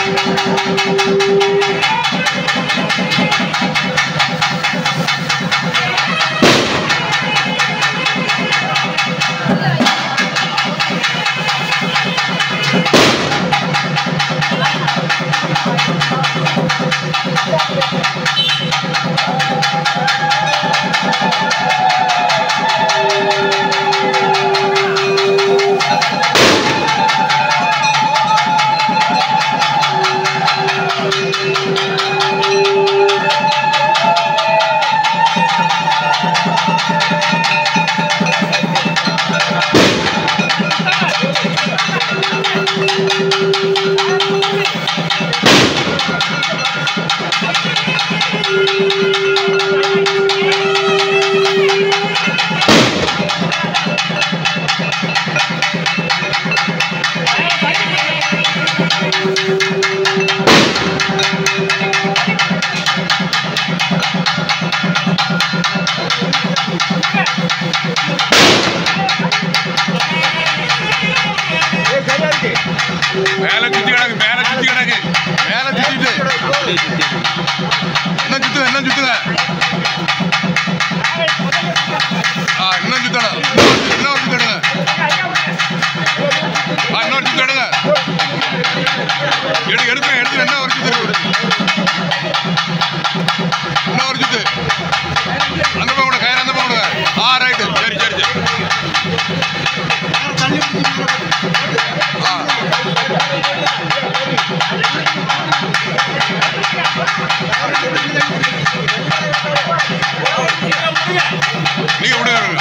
மேல சுத்தி கிடக்கு மேல சுத்தி கிடக்கு மேல சுத்திட்டு இன்னும் சுத்துங்க இன்னும் சுத்துங்க ஆ இன்னும் சுத்தணும் இன்னொரு சுத்து எடுங்க ஆ இன்னொரு சுத்து எடுங்க எடு எடுத்து எடுத்து என்ன ஒரு சுத்து இருக்கு. இன்னொரு சுத்து அந்த பக்கம் கூட கயிறு அந்த பக்கம் கூட ஆ ரைட்டு சரி சரி சரி ஆ நீங்க விடுங்க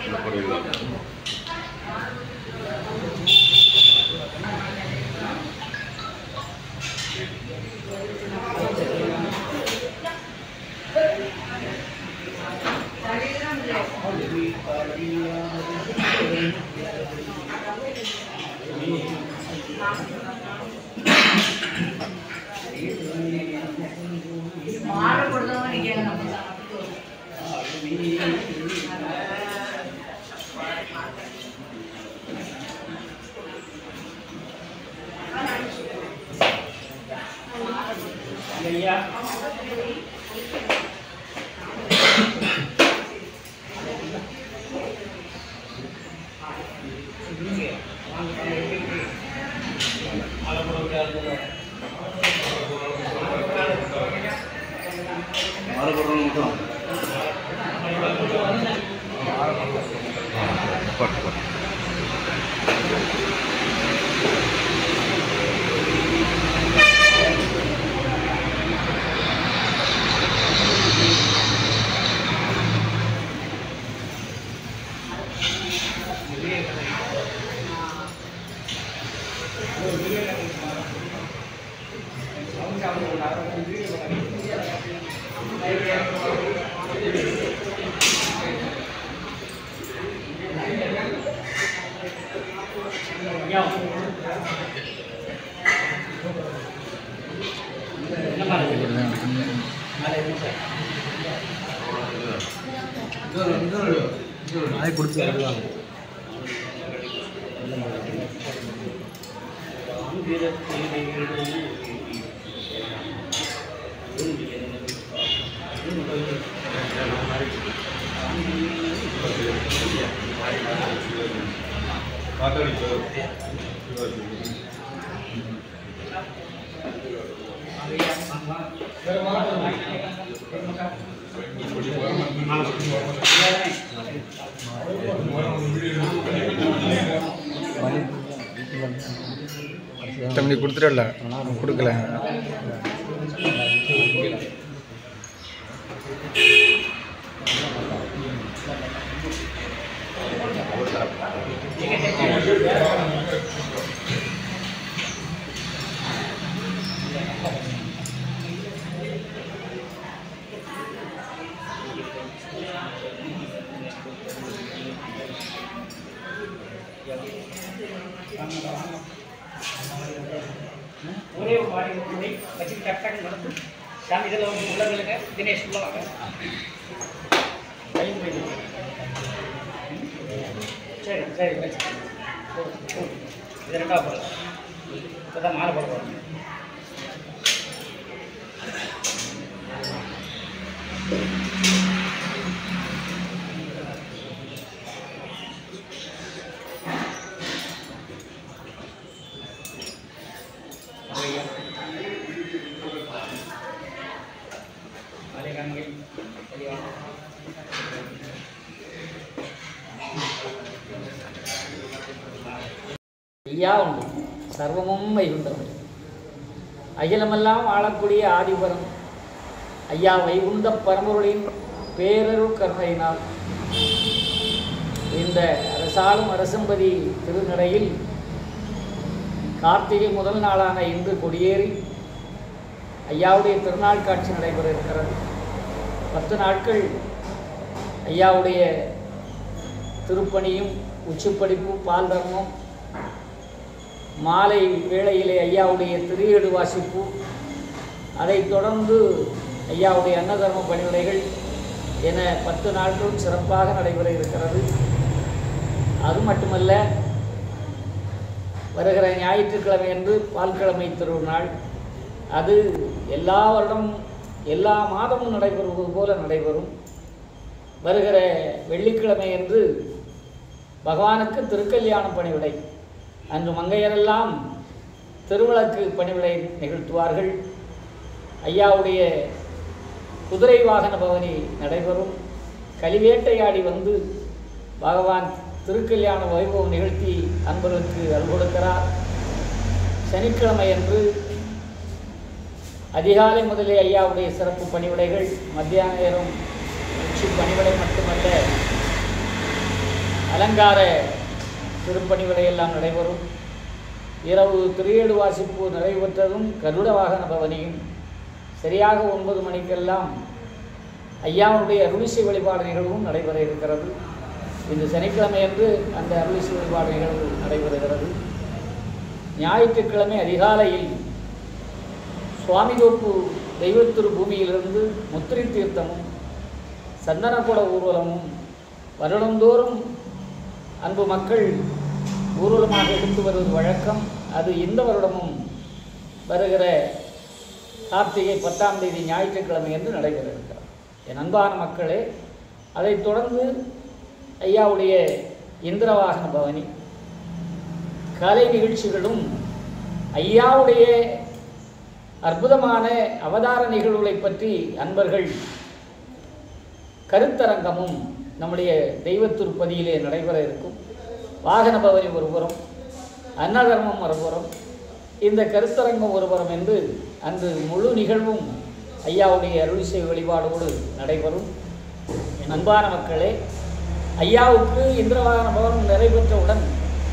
மாலை கொடுத்தவங்க நீங்க நம்ம அதை கொடுத்து வருவாங்க தம்பி கொடுத்துடல கொடுக்கல ஒரே ஒரு மாடி ஒரு முறை வச்சு கரெக்டாக நடத்து சாமி இதில் வந்து உள்ளவங்களுக்கு தினேஷ் உள்ள வாங்க ஐந்து வயது. சரி சரி வச்சு போடு, போடு. இது ரெண்டாவது போடலாம் இப்போ தான் மாலை போட போகிறோம் மாலை காண்கை தெளிவாக ஐயா உண்டு சர்வமும் வைகுண்டவர் அகிலமெல்லாம் ஆளக்கூடிய ஆதிபரம் ஐயா வைகுண்ட பரம்பொருளின் பேரருள் கருணையினால் இந்த அரசாளும் அரசம்பதி திருநடையில் கார்த்திகை முதல் நாளான இன்று கொடியேறி ஐயாவுடைய திருநாள் காட்சி நடைபெற இருக்கிறது பத்து நாட்கள் ஐயாவுடைய திருப்பணியும் உச்சிப்படிப்பு பால் தர்மம் மாலை வேளையிலே ஐயாவுடைய திரியேடு வாசிப்பு அதைத் தொடர்ந்து ஐயாவுடைய அன்னதர்ம பணிவிடைகள் என பத்து நாட்களும் சிறப்பாக நடைபெற இருக்கிறது அது மட்டுமல்ல வருகிற ஞாயிற்றுக்கிழமை அன்று பால்கிழமை திருநாள் அது எல்லா வருடம் எல்லா மாதமும் நடைபெறுவது போல நடைபெறும் வருகிற வெள்ளிக்கிழமை அன்று பகவானுக்கு திருக்கல்யாண பணிவிடை அன்று மங்கையரெல்லாம் திருவிளக்கு பணிவிடை நிகழ்த்துவார்கள் ஐயாவுடைய குதிரை வாகன பவனி நடைபெறும் கலிவேட்டையாடி வந்து பகவான் திருக்கல்யாண வைபவம் நிகழ்த்தி அன்பர்களுக்கு அருள் கொடுக்கிறார் சனிக்கிழமை அன்று அதிகாலை முதலே ஐயாவுடைய சிறப்பு பணிவிடைகள் மத்தியான நேரம் உச்சி பணிவிடை மட்டுமல்ல அலங்கார திருப்பணிகளை எல்லாம் நடைபெறும் இரவு திரையேடு வாசிப்பு நிறைவுற்றதும் கருட வாகன பவனியும் சரியாக ஒன்பது மணிக்கெல்லாம் ஐயாவுடைய அருளிசை வழிபாடு நிகழ்வும் நடைபெற இருக்கிறது இந்த சனிக்கிழமையன்று அந்த அருளிசை வழிபாடு நிகழ்வு நடைபெறுகிறது ஞாயிற்றுக்கிழமை அதிகாலையில் சுவாமிதோப்பு தெய்வத்திரு பூமியிலிருந்து முத்திரை தீர்த்தமும் சந்தனக்கூட ஊர்வலமும் வருடந்தோறும் அன்பு மக்கள் ஊர்வலமாக எடுத்து வருவது வழக்கம் அது இந்த வருடமும் வருகிற கார்த்திகை பத்தாம் தேதி ஞாயிற்றுக்கிழமை என்று நடைபெற இருக்கிறது என் அன்பான மக்களே அதைத் தொடர்ந்து ஐயாவுடைய இந்திரவாகன பவனி கலை நிகழ்ச்சிகளும் ஐயாவுடைய அற்புதமான அவதார நிகழ்வுகளை பற்றி அன்பர்கள் கருத்தரங்கமும் நம்முடைய தெய்வ திருப்பதியிலே நடைபெற இருக்கும் வாகன பவனி ஒருபுறம் அன்னதர்மம் மறுபுறம் இந்த கருத்தரங்கம் ஒருபுறம் என்று அன்று முழு நிகழ்வும் ஐயாவுடைய அருளிசை வழிபாடோடு நடைபெறும் என் அன்பான மக்களே ஐயாவுக்கு இந்திரவாகன பவனம் நிறைவேற்றவுடன்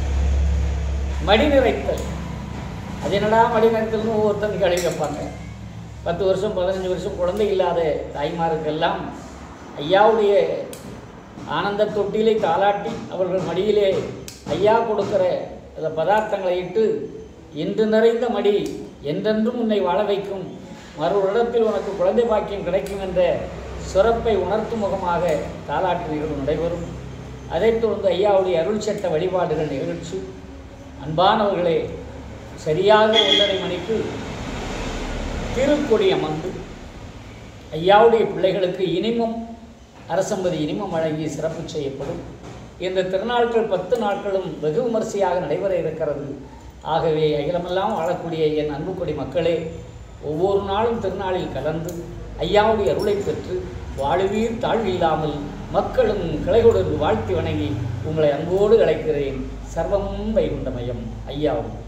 மடி நிறைத்தல் அது என்னடா மடி நிறைத்தல்னு ஒவ்வொருத்தன் கேள்வி கேட்பாங்க பத்து வருஷம் பதினஞ்சு வருஷம் குழந்தை இல்லாத தாய்மாருக்கெல்லாம் ஐயாவுடைய ஆனந்த தொட்டிலை தாளாட்டி அவர்கள் மடியிலே ஐயா கொடுக்கிற அந்த பதார்த்தங்களை இட்டு இன்று நிறைந்த மடி என்றென்றும் உன்னை வாழ வைக்கும் மறு இடத்தில் உனக்கு குழந்தை பாக்கியம் கிடைக்கும் என்ற சிறப்பை உணர்த்தும் முகமாக தாலாட்டு நிகழ்வு நடைபெறும் அதைத் தொடர்ந்து ஐயாவுடைய அருள் சட்ட வழிபாடுகள் நிகழ்ச்சி அன்பானவர்களே சரியாக ஒன்றரை மணிக்கு திருக்கொடி அமர்ந்து ஐயாவுடைய பிள்ளைகளுக்கு இனிமம் அரசம்பதி இனிமம் வழங்கி சிறப்பு செய்யப்படும் இந்த திருநாட்கள் பத்து நாட்களும் வெகு விமரிசையாக நடைபெற இருக்கிறது ஆகவே அகிலமெல்லாம் வாழக்கூடிய என் அன்புக்குடி மக்களே ஒவ்வொரு நாளும் திருநாளில் கலந்து ஐயாவுடைய அருளை பெற்று வாழுவீர் தாழ்வில்லாமல் மக்களும் கிளைகொடு வாழ்த்தி வணங்கி உங்களை அன்போடு அழைக்கிறேன் சர்வமும் வைகுண்டமயம் ஐயாவும்